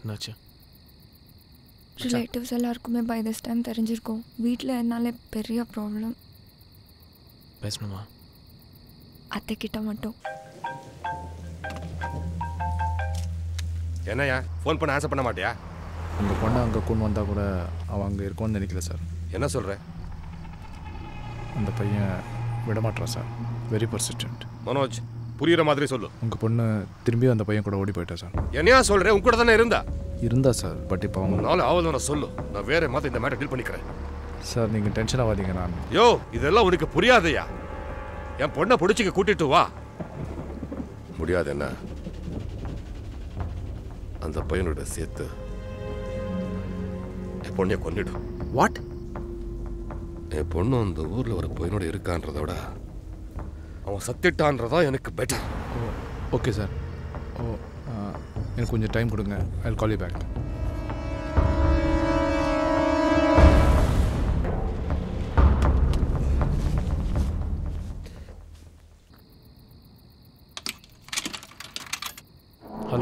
என்னாச்சு ரிலேட்டிவ்ஸ் எல்லாருக்குமே by this time தெரிஞ்சிருக்கும் வீட்டில் என்னாலே பெரிய ப்ராப்ளம் பேசணுமா அத்தைக்கிட்ட மட்டும் என்னையா ஃபோன் பண்ண ஆசை பண்ண மாட்டியா உங்கள் பொண்ணை அங்கே கொண்டு வந்தால் கூட அவன் அங்கே இருக்கும்னு நினைக்கல சார் என்ன சொல்ற அந்த பையன் விடமாட்டான் சார் வெரி பர்சிஸ்டன்ட் மனோஜ் புரியுற மாதிரி சொல்லு உங்கள் பொண்ணு திரும்பி அந்த பையன் கூட ஓடி போயிட்டா சார் என்னையா சொல்றேன் உன் கூட தானே இருந்தா இருந்தா சார் பட் இப்போ அவங்க நாலு ஆவதும் சொல்லு நான் வேற மாதிரி இந்த மேட்டர் டீல் பண்ணிக்கிறேன் சார் நீங்கள் டென்ஷன் ஆகாதீங்க நான் யோ இதெல்லாம் உனக்கு புரியாதையா என் பொண்ணை பிடிச்சிக்க கூட்டிட்டு வா முடியாது என்ன அந்த பையனோட சேர்த்து என் பொண்ணைய கொன்னிடும் வாட் என் பொண்ணு அந்த ஊர்ல ஒரு பையனோட இருக்கான்றத விட அவன் சத்திட்டான்றதா எனக்கு பெட்டர் ஓகே சார் ஓ ஆ, எனக்கு கொஞ்சம் டைம் கொடுங்க I call you back hello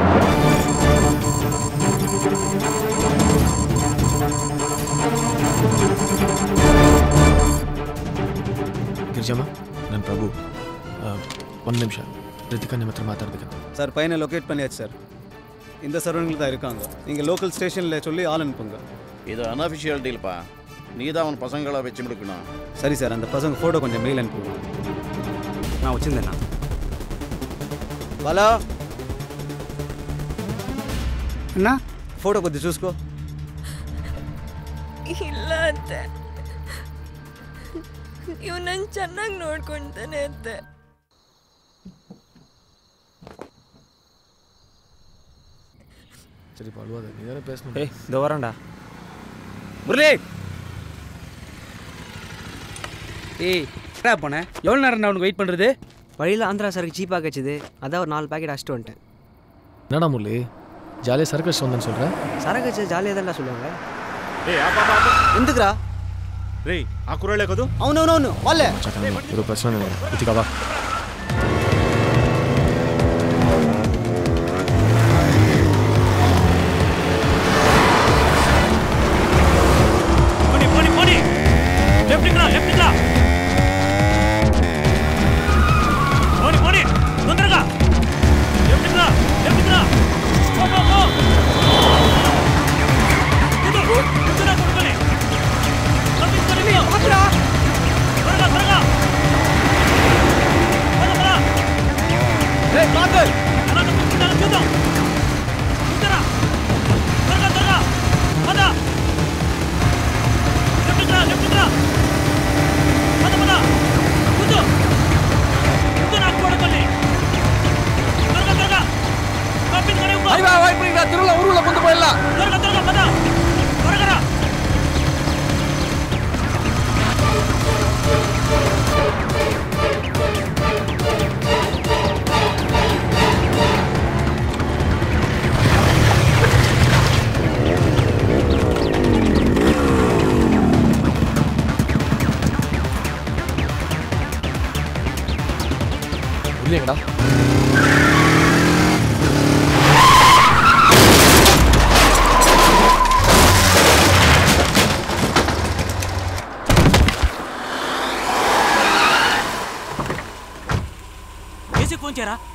Girijamma ನಾನು ಪ್ರಭು ಒಂದು ನಿಮಿಷ ರಿತಿಕಾ ನಿಮ್ಮ ಹತ್ರ ಮಾತಾಡ್ಬೇಕಂತ சார் பையனை லொக்கேட் பண்ணியாச்சு சார் இந்த சரௌண்டிங்கில் தான் இருக்காங்க நீங்கள் லோக்கல் ஸ்டேஷனில் சொல்லி ஆள் அனுப்புங்க இது அன்அஃபிஷியல் டீல்ப்பா நீ தான் அவன் பசங்களை வச்சு முடிக்கணும் சரி சார் அந்த பசங்க ஃபோட்டோ கொஞ்சம் மெயில் அனுப்புங்க நான் வச்சுருந்தேண்ணா బాలా అన్నా ఫోటో కొద్ది చూసుకో ಇಲ್ಲ ಅತ್ತೆ ಇವ್ ನಂಗೆ ಚೆನ್ನಾಗಿ ನೋಡ್ಕೊಂತಾನೆ ಅತ್ತೆ சரி பழுவாத நீ தானே பேசணும் ஏய் இந்த வரேன்டா முரளி ஏய் என்னடா போனேன் எவ்வளோ நேரம் நான் உனக்கு வெயிட் பண்ணுறது வழியில் ஆந்திரா சரக்கு சீப்பாக கிடச்சிது அதான் ஒரு நாலு பாக்கெட் அடிச்சிட்டு வந்துட்டேன் என்னடா முரளி ஜாலியாக சர்க்கஸ் வந்தேன்னு சொல்கிறேன் சரக்கு வச்சு ஜாலியாக தான் சொல்லுவாங்க ఎందుకురా రే ఆ కుర్రాళ్ళే కదూ అవునవునవును వాళ్ళే ஒரு பிரச்சனை இல்லை ரித்திகா வா போனி போனி போனி லெஃப்ட்டுங்களா லெஃப்ட்டுங்களா போனி போனி తొందరగా లెఫ్ట్గా లెఫ్ట్గా పో పో పో కుదు కుదురా కొట్టుకొని పంపించుకొని త్వరగా త్వరగా పద పద ఏయ్ పాదు అలా తప్పించుకుంటాను చూద్దాం కుదురా త్వరగా త్వరగా పద లెఫ్ట్గా లెఫ్ట్గా పద పద కూర్చో కూర్చో నాకు పడుకోండి త్వరగా త్వరగా పంపించుకొని తిరుమల ఊరులో ముందు పోయిల్లా త్వరగా త్వరగా పద త్వరగా రా முரளி எங்கடா ఏసీ ఫోన్ చేయరా